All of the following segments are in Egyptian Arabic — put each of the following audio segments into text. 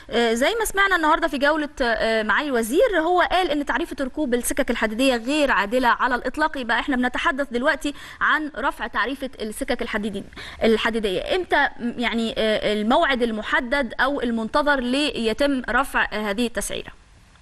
آه، زي ما سمعنا النهارده في جوله آه، معالي الوزير هو قال ان تعريفه ركوب السكك الحديديه غير عادله على الاطلاق يبقى احنا بنتحدث دلوقتي عن رفع تعريفه السكك الحديدي الحديديه امتى م- يعني آه، الموعد المحدد او المنتظر ليتم رفع آه، هذه التسعيره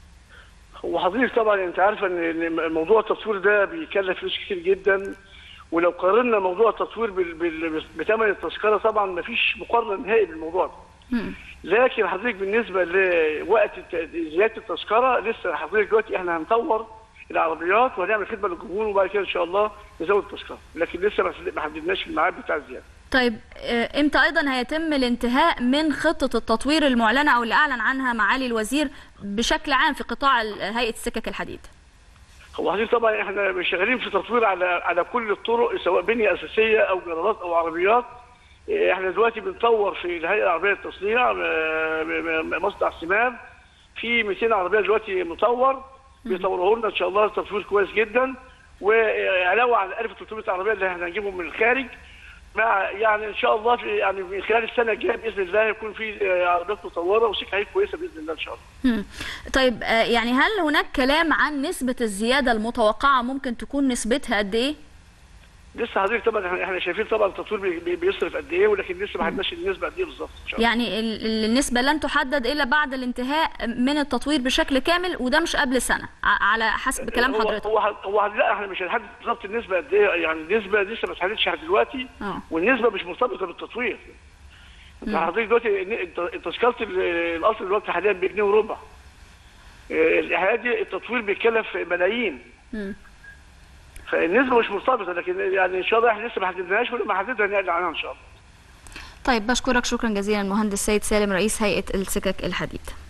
وحضرتك طبعا انت عارفه ان إن موضوع التطوير ده بيكلف فلوس كتير جدا ولو قارنا موضوع التطوير بال- بال- بثمن التذكره طبعا ما فيش مقارنه نهائي بالموضوع ده. مم. لكن حضرتك بالنسبه لوقت الت- زياده التذكره لسه حضرتك دلوقتي احنا هنطور العربيات وهنعمل خدمه للجمهور وبعد كده ان شاء الله نزود التذكره لكن لسه ما ما حددناش الميعاد بتاع الزياده. طيب آه، امتى ايضا هيتم الانتهاء من خطه التطوير المعلنه او اللي اعلن عنها معالي الوزير بشكل عام في قطاع ال- هيئه السكك الحديد هو حضرتك طبعا احنا شغالين في تطوير على على كل الطرق سواء بنيه اساسيه او جرارات او عربيات إيه، احنا دلوقتي بنطور في الهيئه العربيه للتصنيع آه، م- م- مصنع سماد في 200 عربيه دلوقتي مطور بيطوروه لنا ان شاء الله تطوير كويس جدا وعلاوه على 1300 عربيه اللي احنا هنجيبهم من الخارج مع يعني ان شاء الله في يعني من خلال السنه الجايه باذن الله يكون في آه، عربيات مطوره وسكه كويسه باذن الله ان شاء الله. مم. طيب آه، يعني هل هناك كلام عن نسبة الزيادة المتوقعة ممكن تكون نسبتها قد ايه؟ لسه حضرتك طبعا احنا احنا شايفين طبعا التطوير بي- بي- بيصرف قد ايه ولكن لسه ما حددناش النسبه قد ايه بالظبط ان شاء الله يعني ال- ال- النسبة لن تحدد إلا بعد الانتهاء من التطوير بشكل كامل وده مش قبل سنة ع- على حسب كلام هو حضرتك هو هو لا احنا مش هنحدد بالظبط النسبه قد ايه يعني النسبه لسه ما اتحددش لحد دلوقتي اه والنسبه مش مرتبطه بالتطوير انت حضرتك دلوقتي الن- الت- تذكره ال- القصر دلوقتي حاليا بجنيه وربع اه، الحاجات دي التطوير بيتكلف ملايين مم. فالنسبه مش مرتبطه لكن يعني ان شاء الله احنا لسه ما حددناهاش ولما حددها نعلن عنها ان شاء الله طيب بشكرك شكرا جزيلا المهندس سيد سالم رئيس هيئة السكك الحديد